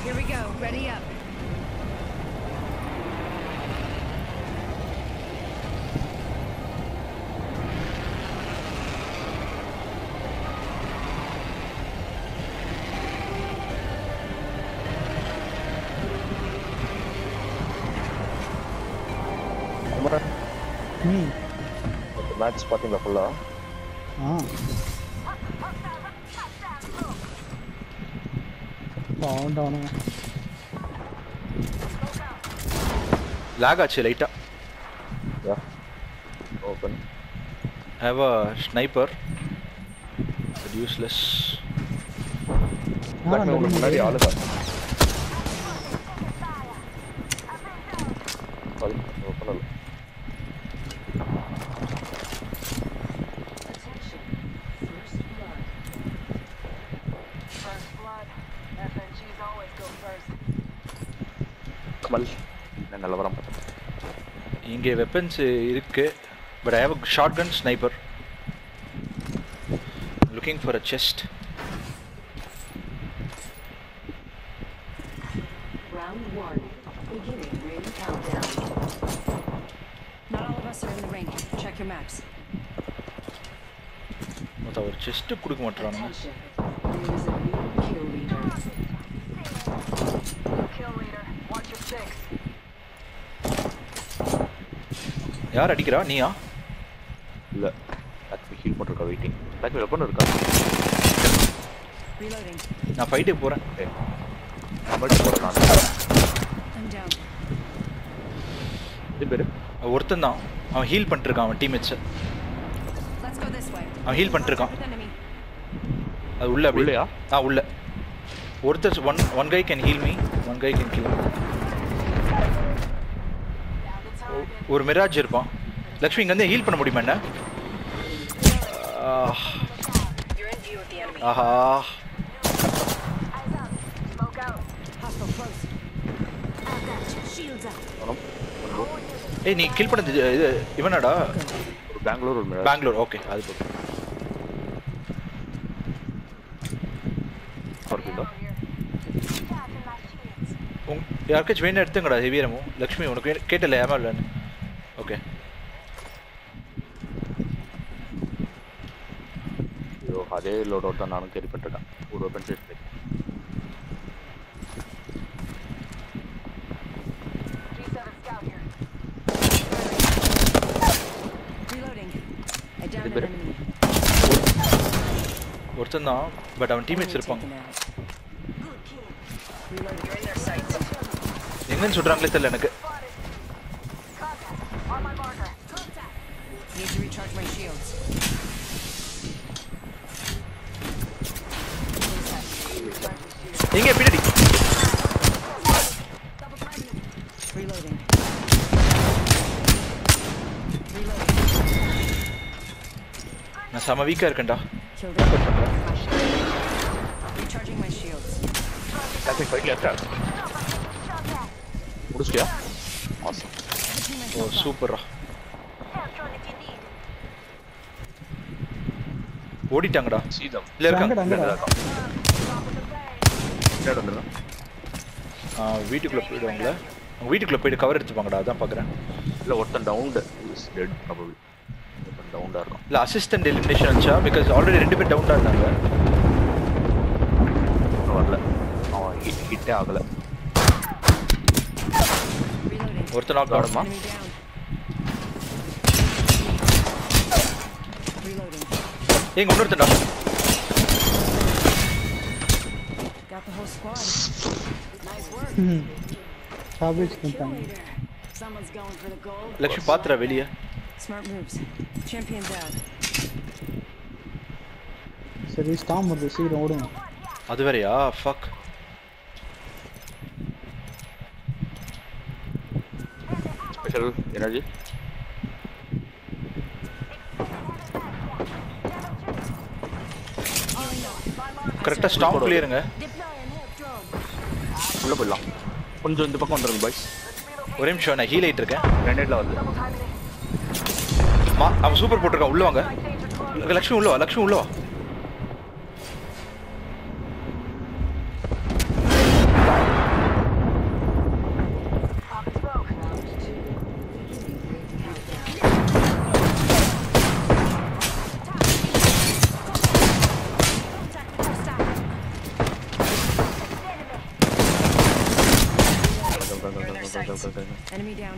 Here we go. Ready up. Kumaran ம் match பார்த்தீங்களா ஃபுல்லா ஆ பாவம் அவனுங்க லாக் ஆச்சு லைட்டா yeah open have a sniper useless ஆ, உங்களுக்கு முன்னாடி ஆளுங்க அது ஓப்பன் இல்லை Attention. First blood. First blood. FNGs always go first. Kamal என்ன நிலவரம் பார்த்தேன் இங்கே வெப்பன்ஸ் இருக்கு but I have a short gun sniper looking for a chest Round one. Beginning ring countdown. Not all of us are in the ring. Check your maps. மொத்தம் ஒரு chest கொடுக்க மாட்டானுங்க Attention. There is a new kill leader. Kill leader. Watch your six. யார் அடிக்கிறா நீயா இல்லை back heal பண்ணிருக்கா waiting back weapon இருக்கா Reloading. நான் ஃபைட்டுக்கு போகிறேன் ஏய் கமல் போகிறேன் நான் I'm down. இது பேர் ஒருத்தன் தான் அவன் ஹீல் பண்ணிருக்கான் அவன் டீம்மேட்ஸை Let's go this way. அவன் ஹீல் பண்ணிருக்கான் With enemy. அது உள்ள அப்படி உள்ளயா? ஆ உள்ள ஒருத்தர் one one guy can heal me one guy can kill ஒரு மிராஜ் இருப்பான் லக்ஷ்மி இங்க வந்து ஹீல் பண்ண முடியுமா என்ன ஆஹ், You're in view of the enemy. Aha Hostile close. Shields up. வரும் ஏய் நீ கில் பண்ணது இது- இது இவனாடா ஒரு பெங்களூர் ஒரு மிராஜ். பெங்களூர் ஓகே அது போதும் இருக்கீங்களா உங் யாருக்காச்சும் வேணும் எடுத்துங்கடா ஹெவியரமும் லக்ஷ்மி உனக்கு வே- கேட்டல ஏமா இல்லைன்னு ஓகே ஐயோ அதே லோட் அவுட் தான் நானும் கேரி பண்ணிருக்கேன் ஒரு வெப்பன் சேஸ் பண்ணி G7 scout here. Reloading. I downed Is it an better? enemy. ஒருத்தன் தான் பட் அவன் டீம்மேட்ஸ் Enemy இருப்பாங்க taken out. Reloading. You're in their sights. எங்கன்னு சொல்றாங்களே தெரியல எனக்கு On my marker. Need to recharge my shields. எங்க பின்னாடி Reloading. Reloading. நான் செம வீக்கா இருக்கேன்டா Killed it. Recharging my shields. Back ஃபைட்ல இருக்கா முடிச்சிட்டியா ஆசம் ஓ சூப்பர்ரா ஓடிட்டாங்கடா சீதம் இல்ல இருக்காங்க அங்கடா, அங்கடா. பின்னாடி வந்துடுறேன் ஆ, வீட்டுக்குள்ள போயிடுவாங்களே அவங்க வீட்டுக்குள்ள போயிட்டு கவர் எடுத்துப்பாங்கடா அதான் பாக்குறேன் இல்லை ஒருத்தன் டவுன்டு இஸ் டெட் ப்ராபபிள் ஒருத்தன் டவுண்டாக இருக்கும் இல்ல அசிஸ்டன்ட் எலிமினேஷன் வச்சா பிகாஸ் ஆல்ரெடி ரெண்டு பேர் டவுன் இருந்தாங்க இன்னும் வரல அவன் ஹிட் ஹிட்டே ஆகலை Reloading. ஒருத்தன் நாக் ஆடுமா Enemy down. Reloading. எங்க இன்னொருத்தன்டா Got the whole squad. Nice work. ம் சாபிச்சு பண்ணிட்டாங்க Someone's going for the gold. Lakshmi பாத்துறா வெளியே Smart moves. Champions out. சரி ஸ்டாம் வருது சீக்கிரம் ஓடுங்க அது வேறயா ஃபக் ஸ்பெஷல் எனர்ஜி கரெக்டா ஸ்டாம் கிளியருங்க உள்ளே போயிடலாம் கொஞ்சம் இந்த பக்கம் வந்துருங்க பாய்ஸ் ஒரே நிமிஷம் நான் ஹீல் ஆயிட்டு இருக்கேன் கிரனேட்ல வருது மா அவன் சூப்பர் போட்டிருக்கான் உள்ள வாங்க லக்ஷ்மி உள்ள வா லக்ஷ்மி உள்ள வா okay, okay. Enemy down.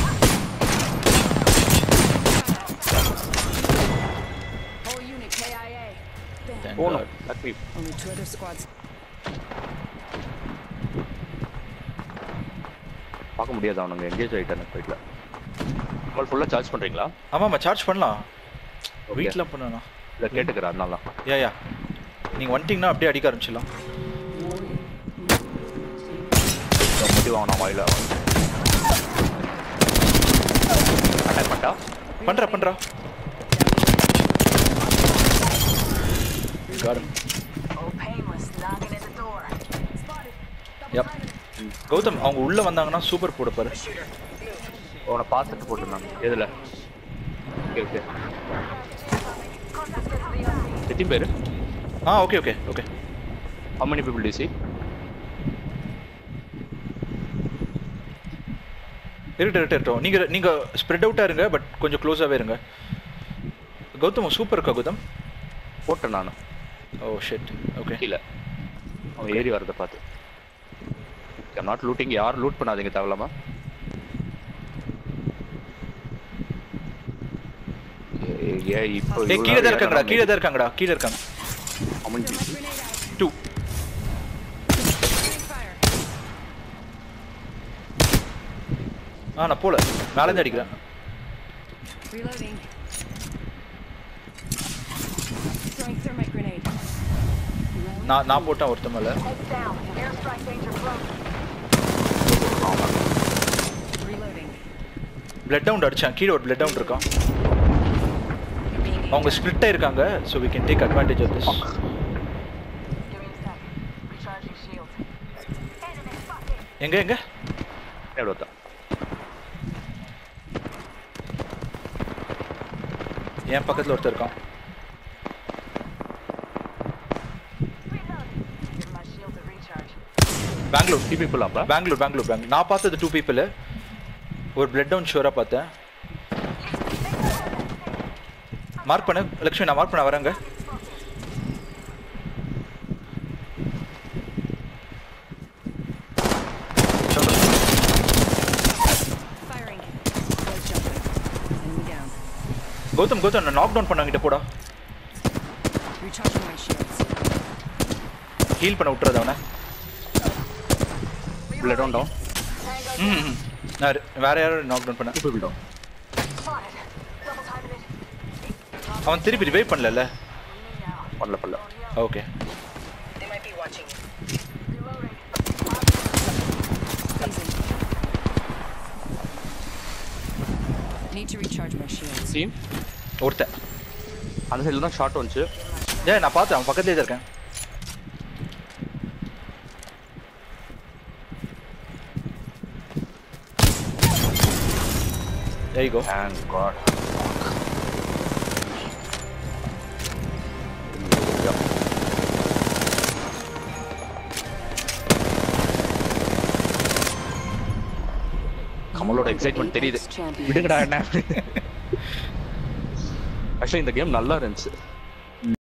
Whole unit KIA. Thank Oh no, God. back me. Only two other squads. பார்க்க முடியாது அவனுங்க எங்கேஜ் ஆயிட்டானு ஃபைட்ல உங்கள் ஃபுல்லா சார்ஜ் பண்றீங்களா ஆமாம்மா சார்ஜ் பண்ணலாம் Okay. வெயிட்லாம் பண்ணலாம் இல்ல கேட்டுக்கிறேன் அதனால தான் யா யா நீங்கள் வந்துட்டீங்கன்னா அப்படியே அடிக்க ஆரம்பிச்சிடலாம் முடிவு அவன் வாயில அட்டாக் பண்ணா பண்ணுறா பண்ணுறா காடும் Oh, painless, knocking at the door. Yup Gautam அவங்க உள்ளே வந்தாங்கன்னா சூப்பர் போட பாரு அவனை பார்த்துட்டு போட்டுருந்தாங்க எதுல ஓகே ஓகே எத்தனை பேர் ஆ okay okay okay how many people do you see இருக்கட்டும் இருக்கட்டும் இருக்கட்டும் நீங்கள் நீங்கள் ஸ்ப்ரெட் அவுட்டாக இருங்க பட் கொஞ்சம் க்ளோஸாகவே இருங்க கௌதம் சூப்பர் இருக்கா கௌதம் போட்டேன் நான் ஓ ஷெட் ஓகே கீழே அவன் ஏறி வரதை பார்த்து ஐம் நாட் லூட்டிங் யார் லூட் பண்ணாதீங்க தேவையில்லாம ஏ- ஏ இப்போ ஏ இவ்வளவு கீழே தான் நேரம் இருக்காங்கடா ஏறணும். கீழே தான் இருக்காங்கடா கீழே இருக்காங்க அவன் டூ Fire. ஆ நான் போல மேலேருந்து அடிக்கிறேன் Reloading. Throwing thermite grenade. நான் நான் போட்டேன் ஒருத்த மேலே Heads down. Airstrike danger close. Reloading. Blood down அடிச்சான் கீழே ஒரு பிளட் டவுன் இருக்கான் Being அவங்க ஸ்ப்ளிட் ஆயிருக்காங்க so we can take advantage of this Give me a sec. Recharging shield. Enemy spotted. எங்க எங்க எவ்வளோ தான் என் பக்கத்தில் ஒருத்தர் இருக்கான் Reloading. Give my shield a recharge. Bangalore three people அப்பா பெங்களூர் பெங்களூர் பெங்களூர் நான் பார்த்தது டூ பீப்புள் ஒரு பிளட் டவுன் ஷூராக பார்த்தேன் மார்க் பண்ணு லக்ஷ்மி நான் மார்க் பண்ண வரேங்க Firing. Close jumping. Enemy down. Gautham Gautham நான் நாக் டவுன் பண்ணாங்கிட்ட போடா Recharging my shields. ஹீல் பண்ண விட்டுறது அவனை பிளட் டவுன் டவுன் ம் ம். நான் ரெ- வேற யாரும் நாக் டவுன் பண்ண two people down Spotted. Double timing it. அவன் திருப்பி ரிவைவ் பண்ணல பண்ணல பண்ணல okay They might be watching you. Reloading. Phasing. Need to recharge my shields. Seen ஒருத்தன் அந்த சைடில் தான் ஷார்ட் வந்துச்சு ஏ நான் பார்த்தேன் அவன் பக்கத்துலேயே தான் இருக்கேன் There you go. Thank God. கமலோட எக்ஸைட்மெண்ட் தெரியுது விடுங்கடா என்ன ஆக்சுவலி இந்த கேம் நல்லா இருந்துச்சு